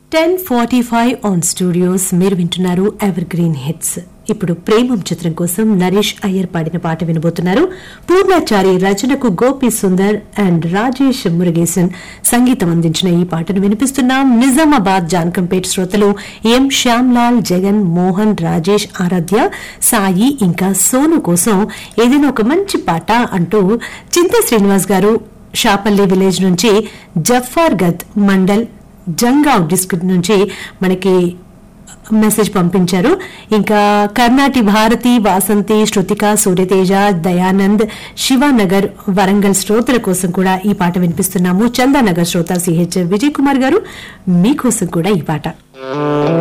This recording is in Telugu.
ten forty five on studios మీరు వింటున్నారు ఎవర్ గ్రీన్ హిట్స్ ఇప్పుడు ప్రేమం చిత్రం కోసం నరేష్ అయ్యర్ పాడిన పాట వినబోతున్నారు పూర్ణాచారి రచనకు గోపి సుందర్ అండ్ రాజేష్ మురుగేసన్ సంగీతం అందించిన ఈ పాటను వినిపిస్తున్నాం నిజామాబాద్ జాన్కంపేట్ శ్రోతలు ఎం శ్యామ్లాల్ జగన్ మోహన్ రాజేష్ ఆరాధ్య సాయి ఇంకా సోను కోసం ఏదైనా ఒక మంచి పాట అంటూ చింత శ్రీనివాస్ గారు షాపల్లి విలేజ్ నుంచి జఫార్ గత్ మండల్ జంగావ్ డిస్ట్రిక్ట్ నుంచి మనకి మెసేజ్ పంపించారు ఇంకా కర్ణాటి భారతి వాసంతి శృతిక సూర్యతేజ దయానంద్ శివానగర్ వరంగల్ శ్రోతల కోసం కూడా ఈ పాట వినిపిస్తున్నాము చందానగర్ శ్రోత సిహెచ్ విజయ్ కుమార్ గారు మీకోసం కూడా ఈ పాట